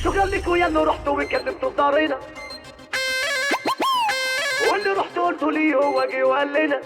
شو خليكوا يلا رحتوا وكذبتوا بدارنا واللي رحتوا قلتوا لي هو جه وقال لنا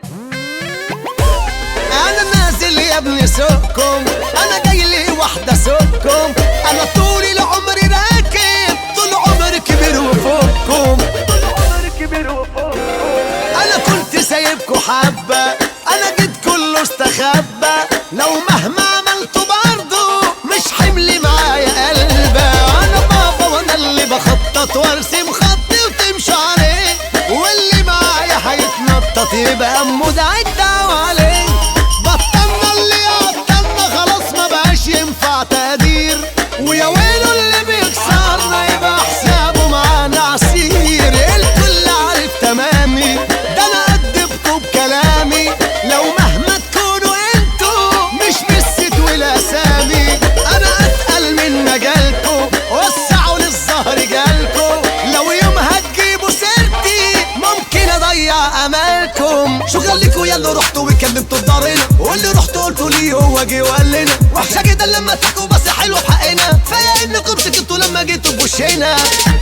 انا نازل يا ابني سوقكم انا جاي لي واحده سوقكم انا طول العمر راكب طول عمري كبير وفوقكم طول عمري كبير وفوق انا كنت سايبكوا حبه انا جيت كله استخبى لو مهما عملتوا برضه مش حملي معايا قلبه انا بابا وانا اللي بخطط وارسم خطي وتمشي عليه واللي معايا هيتنطط يبقى امه ده الدعوة عليه بطلنا اللي قطلنا خلاص ما بقاش ينفع تقدير ويا ويله اللي بيكسرنا يبقى حسابه معانا عسير الكل عارف تمامي ده انا قدبكوا بكلامي لو مهما تكونوا انتوا مش بالست والاسامي انا اتقل من مجالكوا وسعوا للظهر جالكوا لو يوم هتجيبوا سيرتي ممكن اضيع امالكم شو خليكوا يلا رحتوا وكلمتوا بدارنا واللي رحتوا قلتوا لي هو جه وقال لنا وحشه جدا لما تحكوا بس حلو في حقنا فيا انكم سكتوا لما جيتوا بوشنا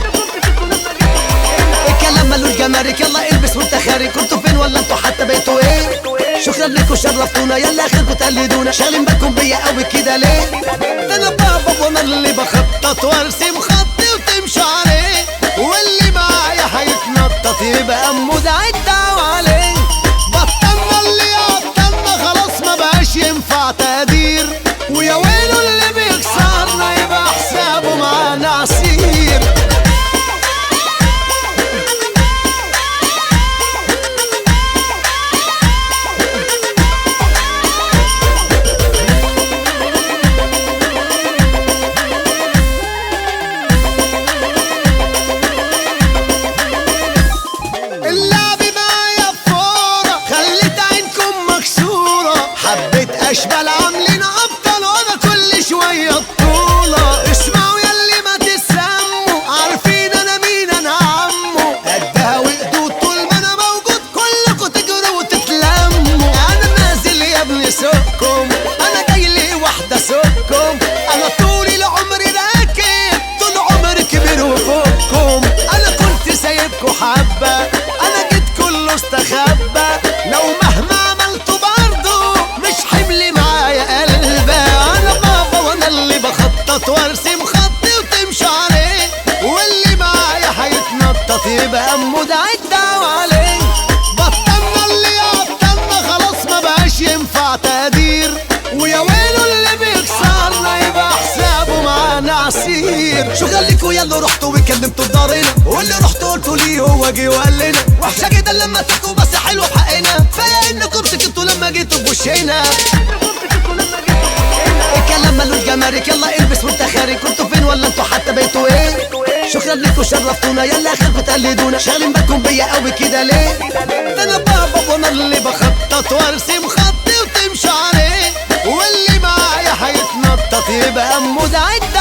الكلام ملوش جمارك يلا البس وانت خارج كنتوا فين ولا انتوا حتى بقيتوا ايه شكرا لكم شرفتونا يلا اخركم تقلدونا شاغلين بالكم بيا قوي كده ليه ده انا بابا وانا اللي بخطط وارسم خطي وتمشي عليه واللي معايا هيتنطط يبقى امه ده الدعوة عليه بطلنا اللي قطلنا خلاص ما بقاش ينفع تقدير ويا ويله اللي بيكسرنا يبقى حسابه معانا عسير اللعب معايا فورة خليت عينكم مكسورة حبيت اشبال عاملين ابطال وانا كل شوية بطولة اسمعوا ياللي ما تسموا عارفين انا مين انا عمو قدها وقدود طول ما انا موجود كلكوا تجروا وتتلموا انا نازل يا ابني سوقكم انا جاي لي واحدة سوقكم انا طول العمر راكب طول عمري كبير وفوقكم انا كنت سايبكوا حبة انا جيت كله استخبى لو مهما عملتوا برضه مش حملي معايا قلبه انا بابا وانا اللي بخطط وارسم خطي وتمشي عليه واللي معايا هيتنطط يبقى امه ده الدعوة عليه بطلنا اللي قطلنا خلاص ما بقاش ينفع تقدير ويا ويله اللي بيكسرنا يبقى حسابه معانا عسير شو خليكوا يلا رحتوا وكلمتوا بدارنا واللي رحتوا قلتوا لي هو جه وقال لنا وحشه جدا لما تحكوا بس حلو في حقنا فيا انكم سكتوا لما جيتوا بوشنا الكلام ملوش جمارك يلا البس وانت خارج كنتوا فين ولا انتوا حتى بقيتوا ايه شكرا لكم شرفتونا يلا اخركم تقلدونا شاغلين بالكم بيا قوي كده ليه ده انا بابا وانا اللي بخطط وارسم خطي وتمشي عليه واللي معايا هيتنطط يبقى امه ده